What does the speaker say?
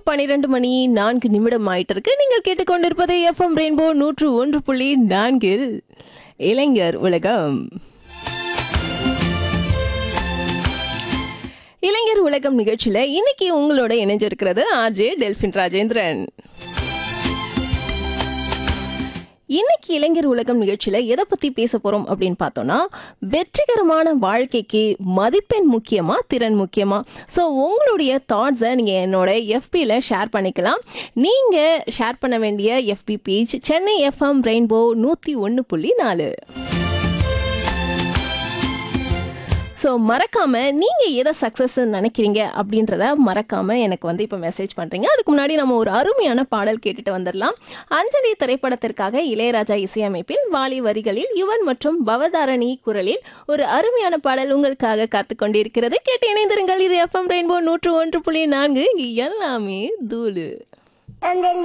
பனிரெண்டு மணி நான்கு நிமிடம் ஆயிட்டு இருக்கு நீங்கள் கேட்டுக்கொண்டிருப்பது எஃப்எம் ரெயின்போ நூற்று ஒன்று புள்ளி நான்கில் இளைஞர் உலகம் இளைஞர் உலகம் நிகழ்ச்சியில இன்னைக்கு உங்களோட இணைஞ்சிருக்கிறது ஆர்ஜே டெல்பின் ராஜேந்திரன் இன்னைக்கு இளைஞர் உலகம் நிகழ்ச்சியில எதை பத்தி பேச போறோம் அப்படின்னு பார்த்தோம்னா வெற்றிகரமான வாழ்க்கைக்கு மதிப்பெண் முக்கியமா திறன் முக்கியமா ஸோ உங்களுடைய தாட்ஸை நீங்க என்னோட எஃபியில் ஷேர் பண்ணிக்கலாம் நீங்க ஷேர் பண்ண வேண்டிய FB page Chennai FM rainbow நூத்தி ஒன்று புள்ளி நாலு ஸோ மறக்காம நீங்க எதை சக்சஸ் நினைக்கிறீங்க அப்படின்றத மறக்காம எனக்கு வந்து இப்போ மெசேஜ் பண்றீங்க அதுக்கு முன்னாடி நம்ம ஒரு அருமையான பாடல் கேட்டுட்டு வந்துடலாம் அஞ்சலி திரைப்படத்திற்காக இளையராஜா இசையமைப்பில் வாலி வரிகளில் யுவன் மற்றும் பவதாரணி குரலில் ஒரு அருமையான பாடல் உங்களுக்காக காத்து கொண்டிருக்கிறது கேட்டு இணைந்திருங்கள் இது எஃப்எம் ரெயின்போ நூற்று ஒன்று புள்ளி நான்கு இங்க எல்லாமே தூளு அந்த